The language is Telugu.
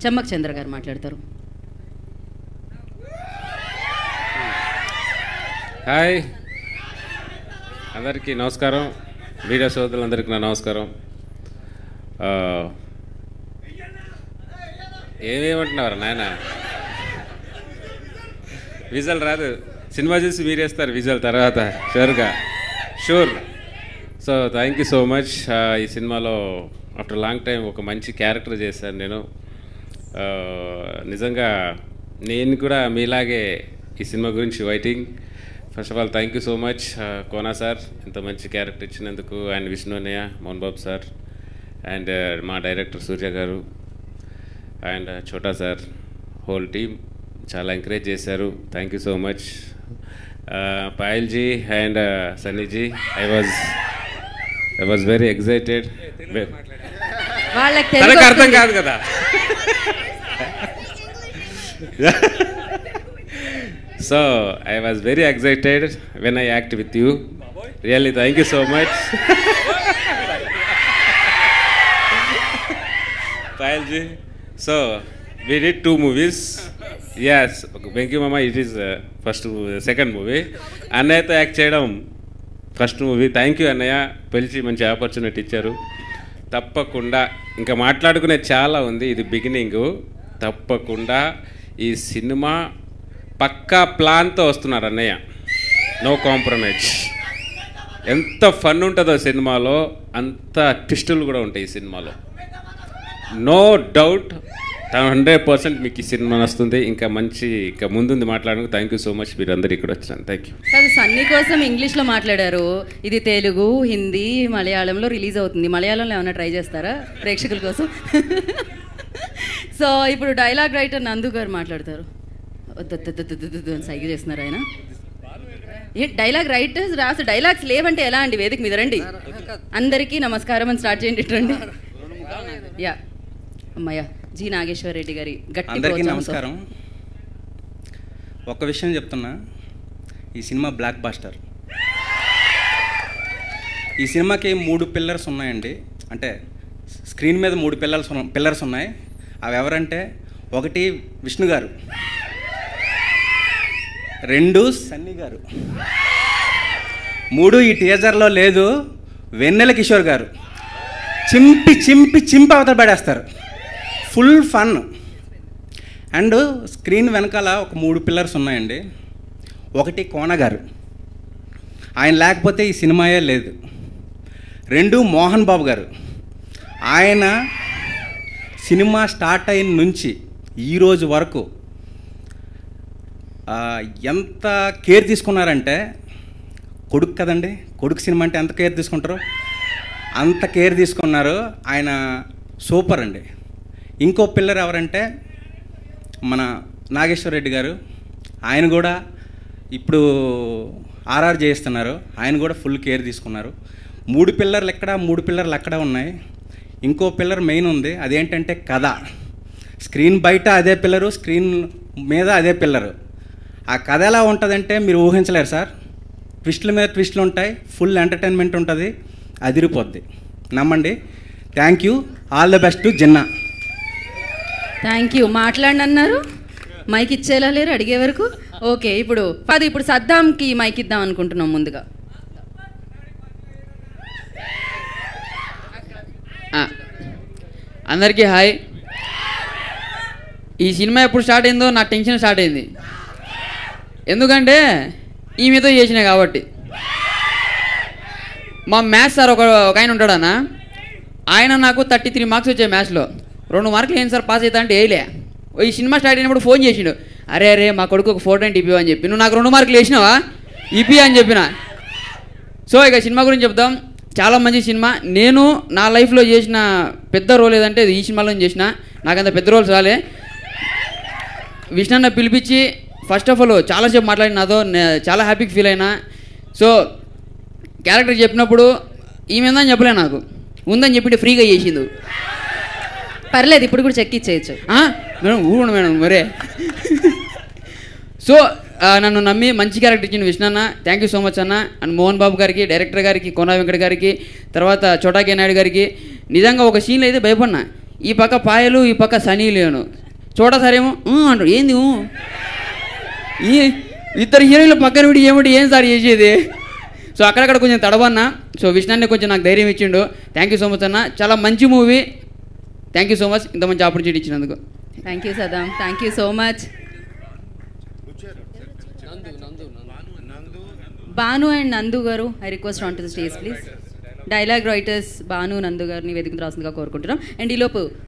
చెమ్మక్ చంద్ర గారు మాట్లాడతారు హాయ్ అందరికీ నమస్కారం మీడియా సోదరులందరికీ నా నమస్కారం ఆ, ఏమేమంటున్నారు నాయన విజువల్ రాదు సినిమా చూసి మీరు వేస్తారు విజువల్ తర్వాత షూర్గా sure so thank you so much ఈ సినిమాలో ఆఫ్టర్ లాంగ్ టైం ఒక మంచి క్యారెక్టర్ చేశాను నేను ఆ, నిజంగా నేను కూడా మీలాగే ఈ సినిమా గురించి waiting first of all thank you so much Kona sir ఇంత మంచి క్యారెక్టర్ ఇచ్చినందుకు అండ్ విష్ణు అన్నయ్య మోహన్ బాబు సార్ అండ్ మా డైరెక్టర్ సూర్య గారు and Chota sir whole team చాలా ఎంకరేజ్ చేశారు thank you so much Payalji and Sunnyji I was I was very excited వాళ్ళకి తనకు తెలుగు అర్థం వస్తుంది. కాదు కదా so I was very excited when I act with you really thank you so much Payalji so we did two movies as Venky Mama it is first second movie అన్నయ్యతో యాక్ట్ చేయడం ఫస్ట్ మూవీ థ్యాంక్ యూ అన్నయ్య పిలిచి మంచి ఆపర్చునిటీ ఇచ్చారు తప్పకుండా ఇంకా మాట్లాడుకునే చాలా ఉంది ఇది బిగినింగ్ తప్పకుండా ఈ సినిమా పక్కా ప్లాన్తో వస్తున్నారు అన్నయ్య నో కాంప్రమైజ్ ఎంత ఫన్ ఉంటుందో సినిమాలో అంత ట్విస్టులు కూడా ఉంటాయి ఈ సినిమాలో నో డౌట్ హండ్రెడ్ పర్సెంట్ మీకు ఈ సినిమా వస్తుంది ఇంకా మంచి ఇంకా ముందుంది మాట్లాడడానికి థ్యాంక్ యూ సో మచ్ మీరు అందరు ఇక్కడ వచ్చినాను థ్యాంక్ యూ కాదు సన్నీ కోసం ఇంగ్లీష్లో మాట్లాడారు ఇది తెలుగు హిందీ మలయాళంలో రిలీజ్ అవుతుంది మలయాళంలో ఏమైనా ట్రై చేస్తారా ప్రేక్షకుల కోసం సో ఇప్పుడు డైలాగ్ రైటర్ నందు గారు మాట్లాడతారు వద్దొద్దొద్దొద్దొద్దు అని సైగ చేస్తున్నారు ఆయన ఏ డైలాగ్ రైటర్స్ రాసి డైలాగ్స్ లేవంటే ఎలా అండి వేదిక మీద రండి అందరికీ నమస్కారం అని స్టార్ట్ చేయండి ఇటు రండి యా అమ్మయ్య జి నాగేశ్వర రెడ్డి గారి గట్టి అందరికీ ప్రోత్సాహంతో. నమస్కారం ఒక్క విషయం చెప్తున్నా ఈ సినిమా బ్లాక్ బాస్టర్ ఈ సినిమాకి మూడు పిల్లర్స్ ఉన్నాయండి అంటే స్క్రీన్ మీద మూడు పిల్లర్స్ పిల్లర్స్ ఉన్నాయి అవి ఎవరంటే ఒకటి విష్ణు గారు రెండు సన్నీ గారు మూడు ఈ టీజర్లో లేదు వెన్నెల కిషోర్ గారు చింపి చింపి చింపి అవతల పడేస్తారు ఫుల్ ఫన్ అండ్ స్క్రీన్ వెనకాల ఒక మూడు పిల్లర్స్ ఉన్నాయండి ఒకటి కోన గారు ఆయన లేకపోతే ఈ సినిమాయే లేదు రెండు మోహన్ బాబు గారు ఆయన సినిమా స్టార్ట్ అయిన నుంచి ఈ రోజు వరకు ఆ, ఎంత కేర్ తీసుకున్నారంటే కొడుకు కదండి కొడుకు సినిమా అంటే ఎంత కేర్ తీసుకుంటారు అంత కేర్ తీసుకున్నారు ఆయన సూపర్ అండి ఇంకో పిల్లర్ ఎవరంటే మన నాగేశ్వర రెడ్డి గారు ఆయన కూడా ఇప్పుడు ఆర్ఆర్ చేయిస్తున్నారు ఆయన కూడా ఫుల్ కేర్ తీసుకున్నారు మూడు పిల్లర్లు ఎక్కడ మూడు పిల్లర్లు అక్కడ ఉన్నాయి ఇంకో పిల్లర్ మెయిన్ ఉంది అదేంటంటే కథ స్క్రీన్ బయట అదే పిల్లరు స్క్రీన్ మీద అదే పిల్లరు ఆ కథ ఎలా ఉంటుందంటే మీరు ఊహించలేరు సార్ ట్విస్ట్ల మీద ట్విస్ట్లు ఉంటాయి ఫుల్ ఎంటర్టైన్మెంట్ ఉంటుంది అదిరిపోద్ది నమ్మండి thank you all the best Ginna thank you మాట్లాడండి అన్నారు మైక్ ఇచ్చేలా లేరు అడిగే వరకు ఓకే ఇప్పుడు అది ఇప్పుడు సద్దాంకి మైక్ ఇద్దాం అనుకుంటున్నాం ముందుగా ఆ, అందరికీ హాయ్ ఈ సినిమా ఎప్పుడు స్టార్ట్ అయిందో నా టెన్షన్ స్టార్ట్ అయింది ఎందుకంటే ఈమెతో చేసిన కాబట్టి మా మ్యాథ్స్ సార్ ఒక ఒక ఆయన ఉంటాడన్న ఆయన నాకు థర్టీ త్రీ మార్క్స్ వచ్చాయి మ్యాథ్స్లో రెండు మార్కులు ఏంటి సార్ పాస్ అవుతా అంటే వేయలే ఓ ఈ సినిమా స్టార్ట్ అయినప్పుడు ఫోన్ చేసిండు అరే అరే మా కొడుకు ఒక ఫోటో అంటే ఇప్పి అని చెప్పి నువ్వు నాకు రెండు మార్కులు వేసినావా ఇప్పి అని చెప్పిన సో ఇక సినిమా గురించి చెప్తాం చాలా మంచి సినిమా నేను నా లైఫ్లో చేసిన పెద్ద రోల్ ఏదంటే ఇది ఈ సినిమాలో చేసిన నాకంత పెద్ద రోల్స్ రాలే విష్ణన్న పిలిపించి ఫస్ట్ ఆఫ్ ఆల్ చాలాసేపు మాట్లాడి నాతో నే- చాలా హ్యాపీగా ఫీల్ అయినా సో క్యారెక్టర్ చెప్పినప్పుడు ఈమె ఉందని చెప్పలే నాకు ఉందని చెప్పి ఫ్రీగా చేసిండు పర్లేదు ఇప్పుడు కూడా చెక్ ఇచ్చేయచ్చు ఆ, మేడం ఊరుకోండి మేడం మరే సో ఆ, నన్ను నమ్మి మంచి క్యారెక్టర్ ఇచ్చిన విష్ణన్న థ్యాంక్ యూ సో మచ్ అన్న అండ్ మోహన్ బాబు గారికి డైరెక్టర్ గారికి కోనా వెంకట గారికి తర్వాత చోటా కే నాయుడు గారికి నిజంగా ఒక సీన్లో అయితే భయపడినా ఈ పక్క పాయలు ఈ పక్క సనీ లేను చూడ సరేమో "ఊ" అంటాడు ఏంది ఊ?" ఈ ఇద్దరు హీరోయిన్లు పక్కన విడి ఏమిటి ఏం సార్ చేసేది సో అక్కడక్కడ కొంచెం తడవన్నా సో విష్ణాన్ని కొంచెం నాకు ధైర్యం ఇచ్చిండు థ్యాంక్ యూ సో మచ్ అన్న చాలా మంచి movie thank you so much ఇంత మంచి ఆపర్చునిటీ ఇచ్చినందుకు thank you Saddam thank you so much Bhanu and Nandu గారు I request on to the stage please dialogue writers Bhanu Nandu గారిని వేదిక రాసిందిగా కోరుకుంటున్నాం అండ్ ఈలోపు